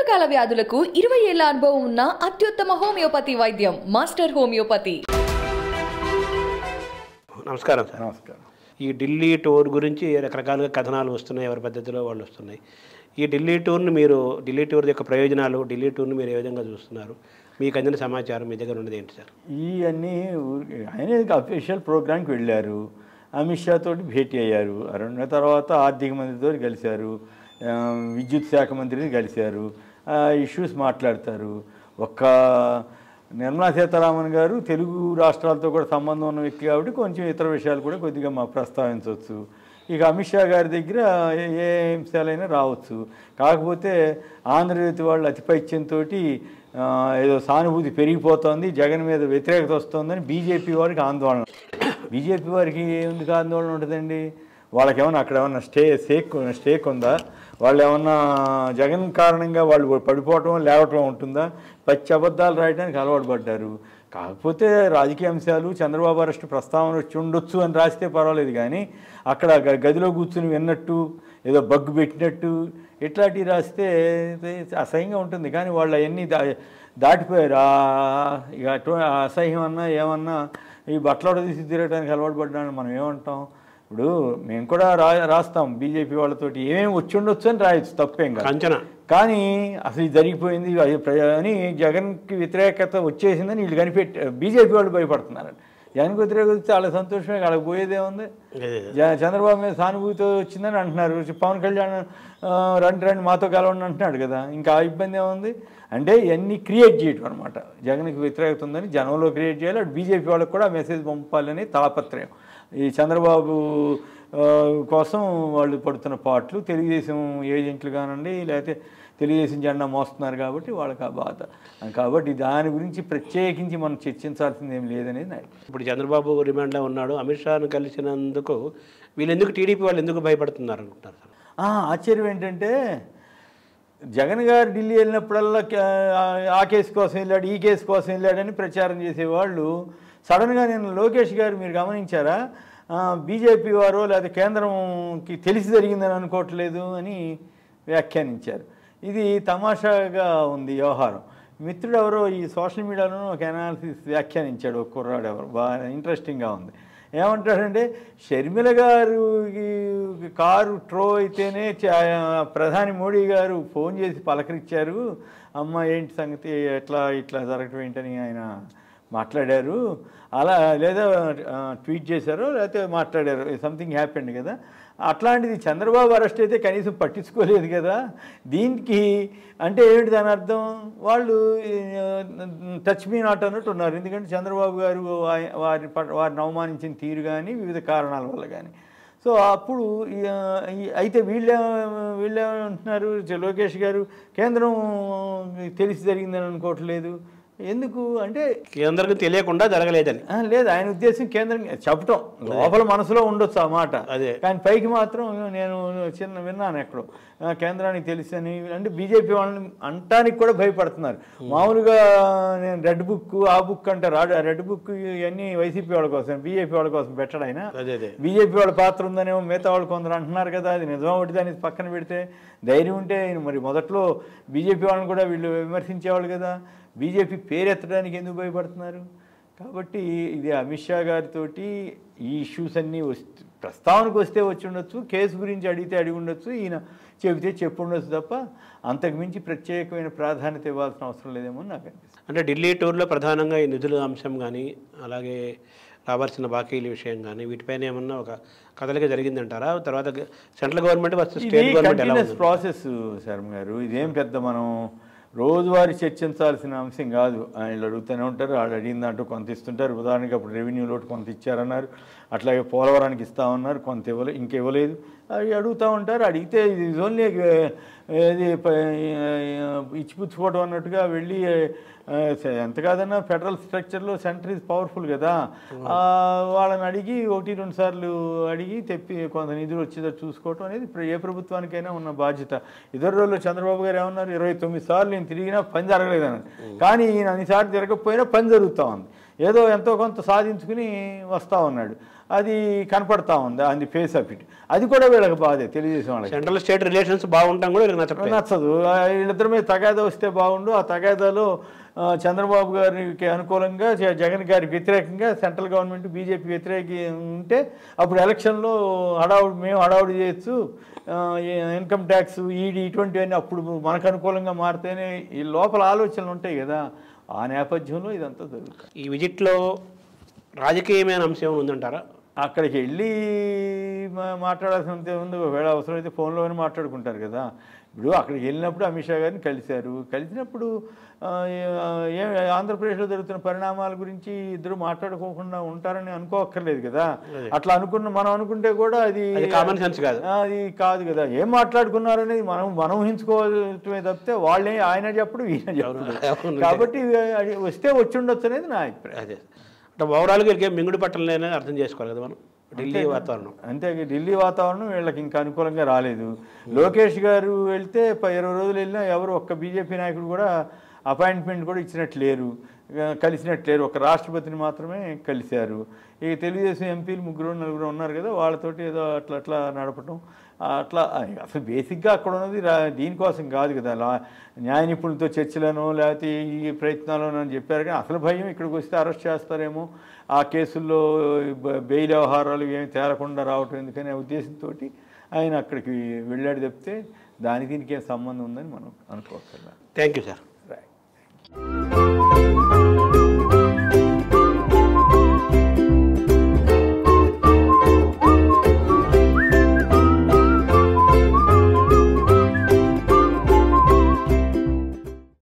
దీర్ఘకాల వ్యాధులకు ఇరవై ఏళ్ల అనుభవం ఉన్న అత్యుత్తమ హోమియోపతి వైద్యం మాస్టర్ హోమియోపతి నమస్కారం సార్ నమస్కారం ఈ ఢిల్లీ టూర్ గురించి రకరకాలుగా కథనాలు వస్తున్నాయి ఎవరి పద్ధతిలో వాళ్ళు వస్తున్నాయి ఈ ఢిల్లీ టూర్ని మీరు ఢిల్లీ టూర్ యొక్క ప్రయోజనాలు ఢిల్లీ టూర్ని మీరు ఏ విధంగా చూస్తున్నారు మీకు అందిన సమాచారం మీ దగ్గర ఉన్నది ఏంటి సార్ ఇవన్నీ ఊరికే- ఆయన అఫీషియల్ ప్రోగ్రామ్కి వెళ్ళారు అమిత్ షా తోటి భేటీ అయ్యారు రెండు తర్వాత ఆర్థిక మంత్రితో కలిశారు ఆ, విద్యుత్ శాఖ మంత్రిని కలిశారు ఆ ఇష్యూస్ మాట్లాడతారు ఒక్క నిర్మలా సీతారామన్ గారు తెలుగు రాష్ట్రాలతో కూడా సంబంధం ఉన్న వ్యక్తి కాబట్టి కొంచెం ఇతర విషయాలు కూడా కొద్దిగా మా ప్రస్తావించవచ్చు ఇక అమిత్ షా గారి దగ్గర ఏ- ఏ అంశాలైనా రావచ్చు కాకపోతే ఆంధ్రజ్యోతి వాళ్ళు అతిపైత్యంతో ఏదో సానుభూతి పెరిగిపోతోంది జగన్ మీద వ్యతిరేకత వస్తుందని బీజేపీ వారికి ఆందోళన బీజేపీ వారికి ఎందుకు ఆందోళన ఉంటుందండి వాళ్ళకి ఏమన్నా అక్కడ ఏమన్నా స్టే స్టేక్ స్టేక్ ఉందా వాళ్ళు ఏమన్నా జగన్ కారణంగా వాళ్ళు పడిపోవటం లేవటం ఉంటుందా పచ్చి అబద్ధాలు రాయడానికి అలవాటు పడ్డారు కాకపోతే రాజకీయ అంశాలు చంద్రబాబు అరెస్ట్ ప్రస్తావన వచ్చి ఉండొచ్చు అని రాస్తే పర్వాలేదు కానీ అక్కడ గ- గదిలో కూర్చుని విన్నట్టు ఏదో బగ్గు పెట్టినట్టు ఇట్లాంటివి రాస్తే ఇది అసహ్యంగా ఉంటుంది కానీ వాళ్ళు అవన్నీ దా దాటిపోయారు ఆ- ఇక అటు అసహ్యం అన్నా ఏమన్నా ఈ బట్టలు తీసి తిరగడానికి అలవాటు పడ్డాను మనం ఏమంటాం ఇప్పుడు మేము కూడా రా రాస్తాం బీజేపీ వాళ్ళతోటి ఏమేమి వచ్చి ఉండొచ్చు అని రాయొచ్చు తప్పేం కాదు అంచనా కానీ అసలు ఇది జరిగిపోయింది అది ప్ర- అని జగన్కి వ్యతిరేకత వచ్చేసిందని వీళ్ళు కనిపెట్టి బీజేపీ వాళ్ళు భయపడుతున్నారు జగన్కి వ్యతిరేకత వస్తే వాళ్ళ సంతోషమే వాళ్ళకి పోయేదేముంది అదే. జ- చంద్రబాబు మీద సానుభూతి వచ్చిందని అంటున్నారు పవన్ కళ్యాణ్ ఆ, రండి రండి మాతో కలవండి అంటున్నాడు కదా ఇంకా ఆ ఇబ్బంది ఏముంది అంటే ఇవన్నీ క్రియేట్ చేయటం అనమాట జగన్కి వ్యతిరేకత ఉందని జనంలో క్రియేట్ చేయాలి అటు బీజేపీ వాళ్ళకి కూడా మెసేజ్ పంపాలని తాపత్రయం ఈ చంద్రబాబు ఆ, కోసం వాళ్ళు పడుతున్న పాటలు తెలుగుదేశం ఏజెంట్లు కానండి లేకపోతే తెలుగుదేశం జెండా మోస్తున్నారు కాబట్టి వాళ్ళకి ఆ బాధ కాబట్టి దాని గురించి ప్రత్యేకించి మనం చర్చించాల్సింది ఏం లేదనేది నా అభిప్రాయం. ఇప్పుడు చంద్రబాబు రిమాండ్లో ఉన్నాడు అమిత్ షాను కలిసినందుకు వీళ్ళు ఎందుకు టీడీపీ వాళ్ళు ఎందుకు భయపడుతున్నారు అనుకుంటారు సార్ ఆ, ఆశ్చర్యం ఏంటంటే జగన్ గారు ఢిల్లీ వెళ్ళినప్పుడల్లా క- ఆ కేసు కోసం వెళ్ళాడు ఈ కేసు కోసం వెళ్ళాడని ప్రచారం చేసేవాళ్ళు సడన్గా నేను లోకేష్ గారు మీరు గమనించారా బీజేపీ వారు లేదా కేంద్రంకి తెలిసి జరిగిందని అనుకోవట్లేదు అని వ్యాఖ్యానించారు ఇది తమాషాగా ఉంది ఈ వ్యవహారం మిత్రుడు ఎవరో ఈ సోషల్ మీడియాలో ఒక అనాలిసిస్ వ్యాఖ్యానించాడు ఒక కుర్రాడు ఎవరు బాగా ఇంట్రెస్టింగ్గా ఉంది ఏమంటాడంటే షర్మిల గారు కారు ట్రో అయితేనే చా- ప్రధాని మోడీ గారు ఫోన్ చేసి పలకరించారు అమ్మ ఏంటి సంగతి ఎట్లా ఇట్లా జరగటం ఏంటని ఆయన మాట్లాడారు అలా లేదా ఆ, ట్వీట్ చేశారు లేకపోతే మాట్లాడారు సంథింగ్ హ్యాపెండ్ కదా అట్లాంటిది చంద్రబాబు అరెస్ట్ అయితే కనీసం పట్టించుకోలేదు కదా దీనికి అంటే ఏమిటి దాని అర్థం వాళ్ళు టచ్ మీ నాట్ అన్నట్టు ఉన్నారు ఎందుకంటే చంద్రబాబు గారు ఆయ- వారి పట్ల- వారిని అవమానించిన తీరు కానీ వివిధ కారణాల వల్ల కానీ సో అప్పుడు ఈ, ఆ, ఈ- అయితే వీళ్ళే వీళ్ళే అంటున్నారు లోకేష్ గారు కేంద్రం తెలిసి జరిగిందని అనుకోవట్లేదు ఎందుకు అంటే అందరికీ తెలియకుండా జరగలేదని ఆ, లేదు ఆయన ఉద్దేశం కేంద్రం చెప్పటం లోపల మనసులో ఉండొచ్చు ఆ మాట అదే. కానీ పైకి మాత్రం నేను చిన్న విన్నాను ఎక్కడో ఆ, కేంద్రానికి తెలుసని అంటే బీజేపీ వాళ్ళని అంటానికి కూడా భయపడుతున్నారు మామూలుగా నేను రెడ్ బుక్ ఆ బుక్ అంటారు ఆ రెడ్ బుక్ ఇవన్నీ వైసీపీ వాళ్ళ కోసం బీజేపీ వాళ్ళ కోసం పెట్టడు ఆయన అదే అదే బీజేపీ వాళ్ళ పాత్ర ఉందనేమో మిగతా వాళ్ళు కొందరు అంటున్నారు కదా అది నిజమా ఒకటి దాన్ని పక్కన పెడితే ధైర్యం ఉంటే ఆయన మరి మొదట్లో బీజేపీ వాళ్ళని కూడా వీళ్ళు విమర్శించేవాళ్ళు కదా బీజేపీ పేరెత్తడానికి ఎందుకు భయపడుతున్నారు కాబట్టి ఇది అమిత్ షా గారితో ఈ ఇష్యూస్ అన్నీ వస్తు ప్రస్తావనకు వస్తే వచ్చి ఉండొచ్చు కేసు గురించి అడిగితే అడిగి ఉండొచ్చు ఈయన చెబితే చెప్పు ఉండొచ్చు తప్ప అంతకుమించి ప్రత్యేకమైన ప్రాధాన్యత ఇవ్వాల్సిన అవసరం లేదేమో అని నాకు అనిపిస్తుంది అంటే ఢిల్లీ టూర్లో ప్రధానంగా ఈ నిధుల అంశం కానీ అలాగే రావాల్సిన బాకీల విషయం కానీ వీటిపైన ఏమన్నా ఒక కదలిక జరిగిందంటారా తర్వాత సెంట్రల్ గవర్నమెంట్ వర్సెస్ ఇది స్టేట్ గవర్నమెంట్ ఎలా కంటిన్యూస్ ఉంది ప్రాసెస్ శర్మ గారు ఇదేం పెద్ద మనం రోజువారీ చర్చించాల్సిన అంశం కాదు ఆయన అడుగుతూనే ఉంటారు వాళ్ళు అడిగిన దాంట్లో కొంత ఇస్తుంటారు ఉదాహరణకి అప్పుడు రెవెన్యూ లోటు కొంత ఇచ్చారన్నారు అట్లాగే పోలవరానికి ఇస్తామన్నారు కొంత ఇవ్వలే ఇంక ఇవ్వలేదు అవి అడుగుతూ ఉంటారు అడిగితే ఇది ఓన్లీ ఇది ప- ఇచ్చిపుచ్చుకోవడం అన్నట్టుగా వెళ్ళి ఆ, ఎంత కాదన్నా ఫెడరల్ స్ట్రక్చర్లో సెంటర్ ఇస్ పవర్ఫుల్ కదా ఆ, వాళ్ళని అడిగి ఒకటి రెండు సార్లు అడిగి తెప్పి కొంత నిధులు వచ్చేటట్టు చూసుకోవటం అనేది ప్ర- ఏ ప్రభుత్వానికైనా ఉన్న బాధ్యత ఇతర రోజుల్లో చంద్రబాబు గారు ఏమన్నారు ఇరవై తొమ్మిది సార్లు నేను తిరిగినా పని జరగలేదన్నారు కానీ ఈయన అన్నిసార్లు తిరగకపోయినా పని జరుగుతూ ఉంది ఏదో ఎంతో కొంత సాధించుకుని వస్తూ ఉన్నాడు అది కనపడతా ఉంది అది ఫేస్ ఆఫ్ ఇట్ అది కూడా వీళ్ళకి బాధే తెలియజేసిన వాళ్ళకి సెంట్రల్ స్టేట్ రిలేషన్స్ బాగుంటాం కూడా వీళ్ళకి నచ్చట్లేదు నచ్చదు ఆ వీళ్ళిద్దరి మీద తగాదా వస్తే బాగుండు ఆ తగాదాలో ఆ, చంద్రబాబు గారికి అనుకూలంగా జ- జగన్ గారికి వ్యతిరేకంగా సెంట్రల్ గవర్నమెంట్ బీజేపీ వ్యతిరేక ఉంటే అప్పుడు ఎలక్షన్లో హడావుడి మేము హడావుడి చేయొచ్చు ఆ, ఈ ఇన్కమ్ ట్యాక్స్ ఈడీ ఇటువంటివన్నీ అప్పుడు మనకు అనుకూలంగా మారితేనే ఈ లోపల ఆలోచనలు ఉంటాయి కదా ఆ నేపథ్యంలో ఇదంతా జరుగుతుంది ఈ విజిట్లో రాజకీయమైన అంశం ఏమైనా ఉందంటారా అక్కడికి వెళ్ళి మా- మాట్లాడాల్సినంత ఉంది ఒకవేళ అవసరమైతే ఫోన్లోనే మాట్లాడుకుంటారు కదా ఇప్పుడు అక్కడికి వెళ్ళినప్పుడు అమిత్ షా గారిని కలిశారు కలిసినప్పుడు ఆ, ఏ- ఏ ఆంధ్రప్రదేశ్లో జరుగుతున్న పరిణామాల గురించి ఇద్దరు మాట్లాడుకోకుండా ఉంటారని అనుకోక్కర్లేదు కదా అట్లా అనుకున్న మనం అనుకుంటే కూడా అది అది కామన్ సెన్స్ కాదు ఆ, అది కాదు కదా ఏం మాట్లాడుకున్నారనేది మనం మనం ఊహించుకోవటమే తప్పితే వాళ్ళే ఆయన చెప్పడు ఈయన చెప్పడు అవును. కాబట్టి అది వస్తే వచ్చి ఉండొచ్చు అనేది నా అభిప్రాయం అదే అంటే ఓవరాల్గా వీళ్ళకి మింగుడు పట్టలేదని అర్థం చేసుకోవాలి కదా మనం ఢిల్లీ వాతావరణం అంతే ఢిల్లీ వాతావరణం వీళ్ళకి ఇంకా అనుకూలంగా రాలేదు లోకేష్ గారు వెళ్తే ప- ఇరవై రోజులు వెళ్ళినా ఎవరు ఒక్క బీజేపీ నాయకుడు కూడా అపాయింట్మెంట్ కూడా ఇచ్చినట్టు లేరు ఇక కలిసినట్టు లేరు ఒక రాష్ట్రపతిని మాత్రమే కలిశారు ఇక తెలుగుదేశం ఎంపీలు ముగ్గురు నలుగురు ఉన్నారు కదా వాళ్ళతోటి ఏదో అట్లా అట్లా నడపటం అట్లా అసలు బేసిక్గా అక్కడ ఉన్నది రా- దీనికోసం కాదు కదా లా న్యాయ నిపుణులతో చర్చలను లేకపోతే ఈ ప్రయత్నాలను అని చెప్పారు కానీ అసలు భయం ఇక్కడికి వస్తే అరెస్ట్ చేస్తారేమో ఆ కేసుల్లో బ- బెయిల్ వ్యవహారాలు ఏమి తేలకుండా రావటం ఎందుకనే ఉద్దేశంతో ఆయన అక్కడికి వెళ్ళాడు తప్పితే దానికి దీనికి ఏం సంబంధం ఉందని మనం అనుకోవట్లేదు థ్యాంక్ యూ సార్ రైట్